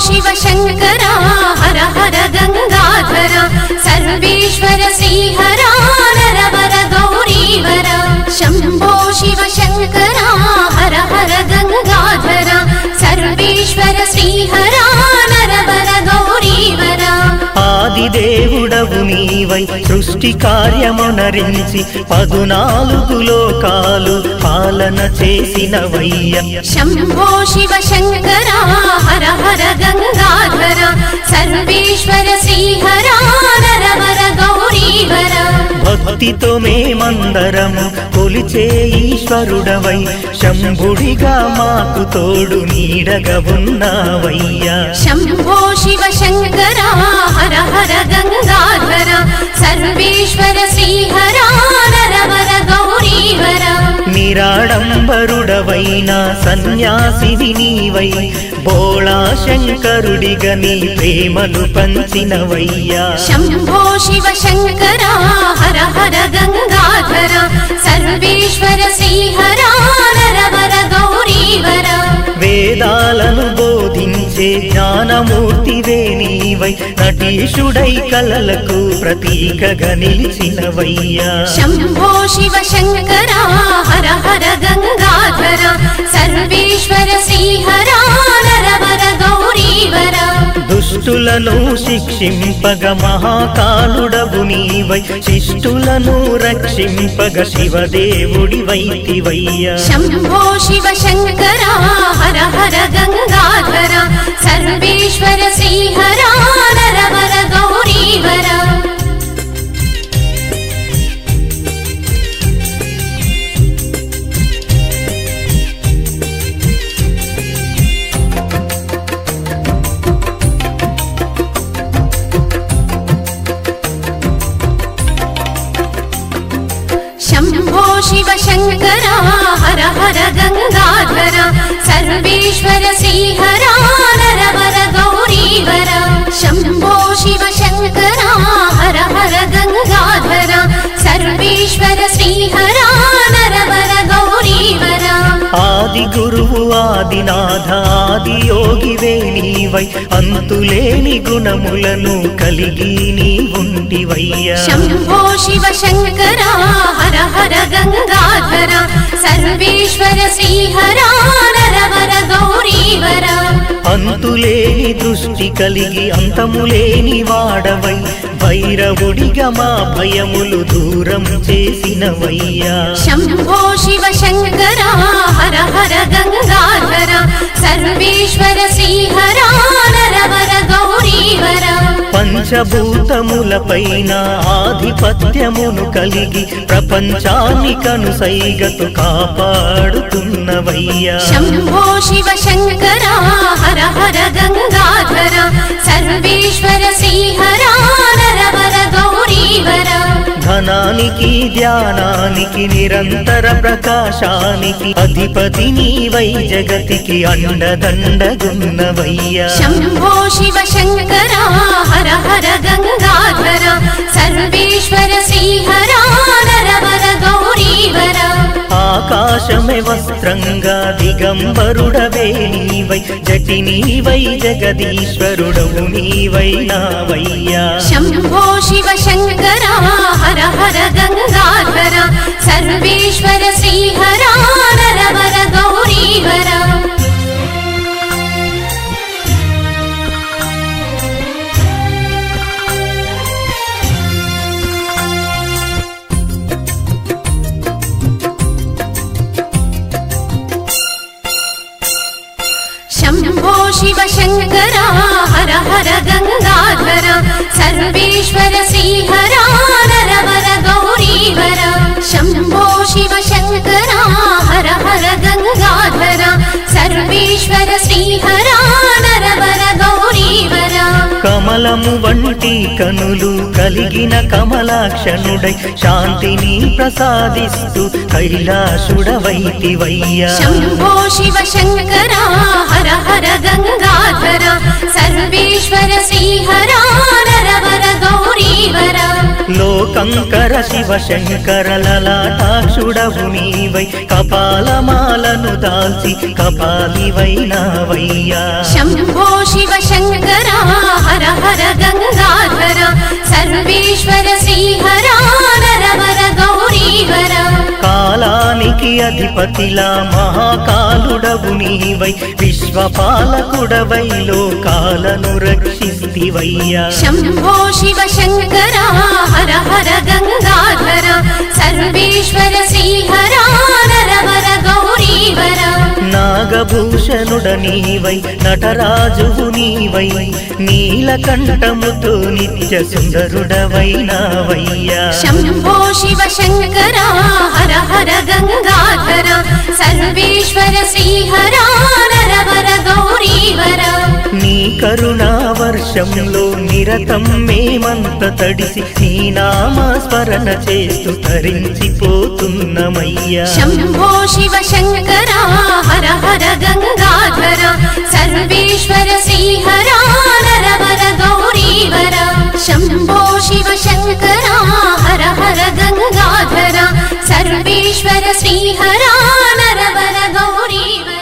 शिव शङ्करा हर हर गङ्गाधर सर्वेश्वर श्रीहरा नरवर गौरीवर शम्भो शिव शङ्करा हर हर गङ्गाधर सर्वेश्वर श्रीहरा नरवर गौरीवर ఆదిదేవుడవు నీవై సృష్టి కార్యమునరించి పదునాలుగు లోకాలు పాలన చేసినవయ్య शम्भो शिव शङ्करा हर हर गङ्गाधर सर्वेश्वर श्रीहरा नरवर गौरीवर భక్తితో మేమందరము కొలిచే ఈశ్వరుడవై శంభుడిగా మాకు తోడు నీడగా ఉన్నావయ్యా शम्भो शिव शङ्करा हर हर गङ्गाधर सर्वेश्वर श्रीहरा नरवर गौरीवर నిరాడంబరుడవైన సన్యాసివి నీవై బోళా శంకరుడిగా నీ ప్రేమను పంచినవయ్యా शम्भो शिव शङ्करा हर हर गङ्गाधर सर्वेश्वर श्रीहरा नरवर गौरीवर వేదాలను బోధించే జ్ఞానమూర్తివే నీవై నటీషుడై కలలకు ప్రతీకగా నిలిచినవయ్యా शम्भो शिव शङ्करा हर हर गङ्गाधर सर्वेश्वर श्रीहरा नरवर गौरीवर దుష్టులను శిక్షింపగ మహాకాలుడవు నీవై శిష్టులను రక్షింపగ శివదేవుడి వైతివయ్యా शम्भो शिव शङ्करा हर हर गङ्गाधर सर्वेश्वर श्रीहरा नरवर गौरीवर शम्भो शिव शङ्करा हर हर गङ्गाधर सर्वेश्वर श्रीहरा नरवर गौरीवर शम्भो शिव शङ्करा हर हर गङ्गाधर सर्वेश्वर श्रीहरा नरवर गौरीवर ఆది గురువు ఆదినాథ ఆది యోగివే నీవై అంతులేని గుణములను కలిగి నీ ఉంటివయ్యా शम्भो शिव शङ्करा हर हर गङ्गाधर सर्वेश्वर श्रीहरा नरवर गौरीवर అంతులేని దృష్టి కలిగి అంతములేని వాడవై భైరవుడిగా మా భయములు దూరం చేసినవయ్యా शम्भो शिव शङ्करा हर हर गङ्गाधर सर्वेश्वर श्रीहरा नरवर गौरीवर పంచభూతములపైన ఆధిపత్యమును కలిగి ప్రపంచాన్ని కనుసైగతు కాపాడుతున్నవయ్యా शम्भो शिव शङ्करा हर हर गङ्गाधर सर्वेश्वर श्रीहरा नरवर गौरीवर ధనానికి ధ్యానానికి నిరంతర ప్రకాశానికి అధిపతి నీవై జగతికి అండదండగున్నవయ్యా शम्भो शिव शङ्करा हर हर गङ्गाधर सर्वेश्वर श्रीहरा नरवर गौरीवर ఆకాశమే వస్త్రంగా దిగంబరుడవే నీవై జటి నీవై జగదీశ్వరుడవు నీవై నావయ్యా शम्भो शिव शङ्करा हर हर गङ्गाधर सर्वेश्वर श्रीहरा नरवर गौरीवर शम्भो शिव शङ्करा हर हर गङ्गाधर सर्वेश्वर श्रीहरा नरवर गौरीवर शम्भो शिव शङ्करा हर हर गङ्गाधर सर्वेश्वर श्रीहरा नरवर गौरीवर కమలము వంటి కనులు కలిగిన కమలాక్షణుడై శాంతిని ప్రసాదిస్తూ కైలాసుడవైతివయ్యా शम्भो शिव शङ्करा हर हर गङ्गाधर सर्वेश्वर श्रीहरा नरवर गौरीवर లోకంకర శివ శంకర లలాటాక్షుడవు నీవై కపాలమాలను దాల్చి కపాలివైనావయ్యా శంభో శివ శంకర హర హర గంగాధర సర్వేశ్వర శ్రీహర నరవర గౌరీవర కాలానికి అధిపతిలా మహాకాలుడవు నీవై విశ్వపాలకుడవై లోకాలను రక్షిస్తివయ్యా శంభో శివ శంకర హర హర గంగాధర సర్వేశ్వర శ్రీహర నరవర గౌరీవర నాగభూషణుడ నీవై నటరాజువు నీవై నీలకంఠముతో నిత్య సుందరుడవైనావయ్యా శంభో శివ శంకర హర హర గంగాధర సర్వేశ్వర శ్రీహర నరవర గౌరీవర నీ కరుణా వర్షంలో నిరతం మేమంత తడిసి నీ నామస్మరణ చేస్తూ తరించిపోతున్నమయ్యా శంభో శివ శంకర హర హర గంగాధర సర్వేశ్వర శ్రీహర నరవర గౌరీవర శంభో శివ శంకర హర హర గంగాధర సర్వేశ్వర శ్రీహర